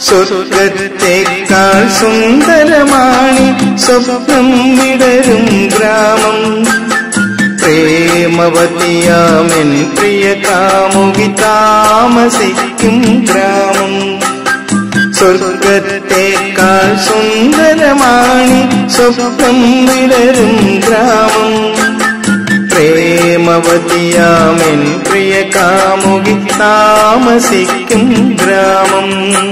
സ്വർഗത്തേക്കാൾ സുന്ദരമാണി സ്വപ്നം വിടരും ഗ്രാമം പ്രേമവതിയാമെൻ പ്രിയ കാമുകി താമസിക്കും ഗ്രാമം സ്വർഗത്തേക്കാൾ സുന്ദരമാണി സ്വപ്നം വിടരും ഗ്രാമം പ്രേമവതിയാമെൻ പ്രിയ കാമുകി താമസിക്കും ഗ്രാമം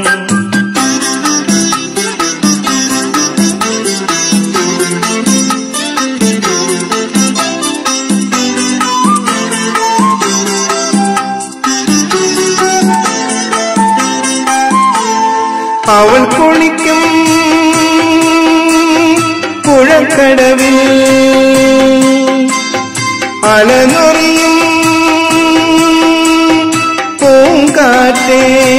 അവൾ കുളിക്കും പുഴക്കടവിൽ അലനൊറിയും പൂങ്കാറ്റേ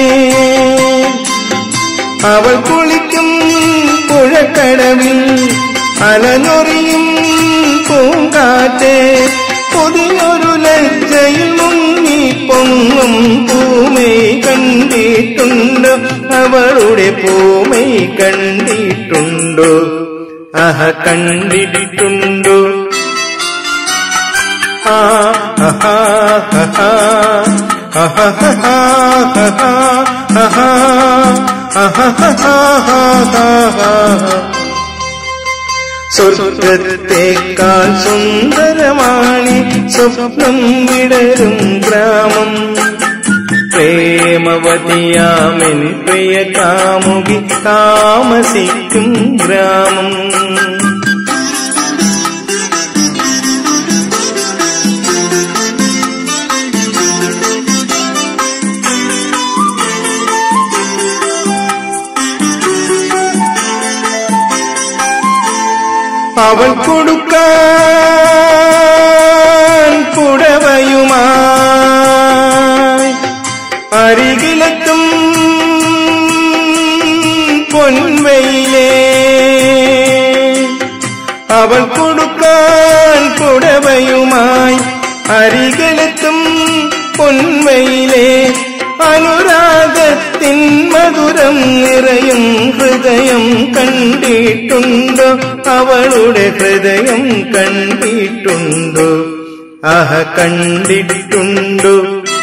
അവൾ കുളിക്കും പുഴക്കടവിൽ അലനൊറിയും പൂങ്കാറ്റേ പുതിയൊരു ലജ്ജയിൽ മുങ്ങി പൊങ്ങും പൂമൈ കണ്ടിട്ടുണ്ടോ അവളുടെ പൂമൈ കണ്ടിട്ടുണ്ടോ അഹ കണ്ടിട്ടുണ്ടോ ആ അഹാ അഹാ അഹാ അഹാ അഹാ സ്വർഗത്തേക്കാൾ സുന്ദരമാണി സ്വപ്നം വിടരും ഗ്രാമം പ്രേമവതിയാമെൻ പ്രിയ കാമുകി താമസിക്കും ഗ്രാമം അവൾ കൊടുക്കാൻ പുടവയുമായി അരികിലെത്തും പൊൻവയിലേ അവൾ കൊടുക്കാൻ പുടവയുമായി അരികിലെത്തും പൊൻവയിലേ അനുരാഗത്തിൻ മധുരം നിറയും ഹൃദയം കണ്ടിട്ടുണ്ടോ അവളുടെ ഹൃദയം കണ്ടിട്ടുണ്ടോ ആഹ കണ്ടിട്ടുണ്ടോ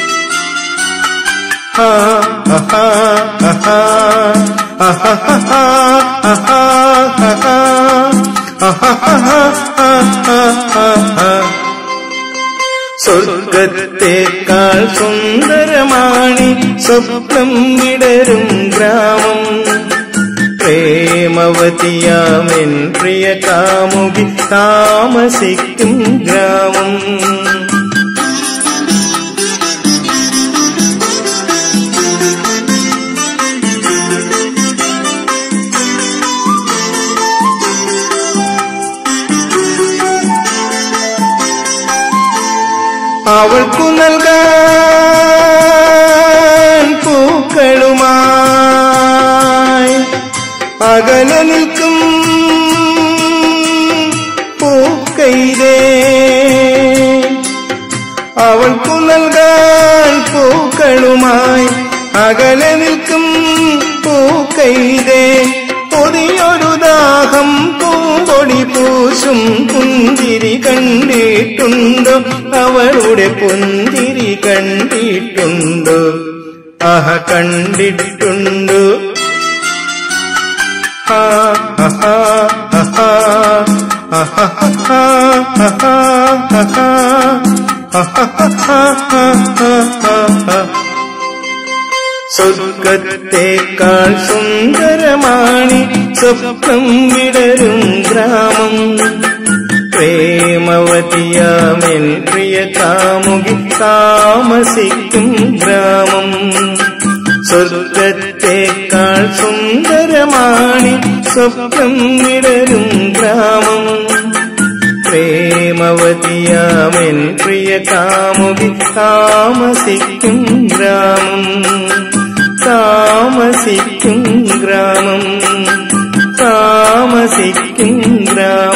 ആ അഹാ അഹാ അഹാ അഹാ അഹാ സ്വർഗത്തേക്കാൾ സുന്ദരമാണി സ്വപ്നം വിടരും ഗ്രാമം പ്രേമവതിയാമെൻ പ്രിയ കാമുകി താമസിക്കും ഗ്രാമം അവൾക്കു നൽകാൻ പൂക്കളുമായി അകലെ നിൽക്കും പൂക്കൈതേ അവൾക്കു നൽകാൻ പൂക്കളുമായി അകലെ നിൽക്കും പൂക്കൈതേ പുതിയൊരു ദാഹം പൂമ്പൊടി പൂശും പുന്തിരി കണ്ടിട്ടുണ്ടോ അവളുടെ പുന്തിരി കണ്ടിട്ടുണ്ടോ ആഹ കണ്ടിട്ടുണ്ടോ ആ അഹാ അഹാ അഹാ അഹാ അഹാ സ്വർഗത്തേക്കാൾ സുന്ദരമാണി സ്വപ്നം വിടരും ഗ്രാമം പ്രേമവതിയാമെൻ പ്രിയ കാമുകി താമസിക്കും ഗ്രാമം സ്വർഗത്തേക്കാൾ സുന്ദരമാണി സ്വപ്നം വിടരും ഗ്രാമം പ്രേമവതിയാമെൻ പ്രിയ കാമുകി താമസിക്കും ഗ്രാമം താമസിക്കും ഗ്രാമം താമസിക്കും ഗ്രാമം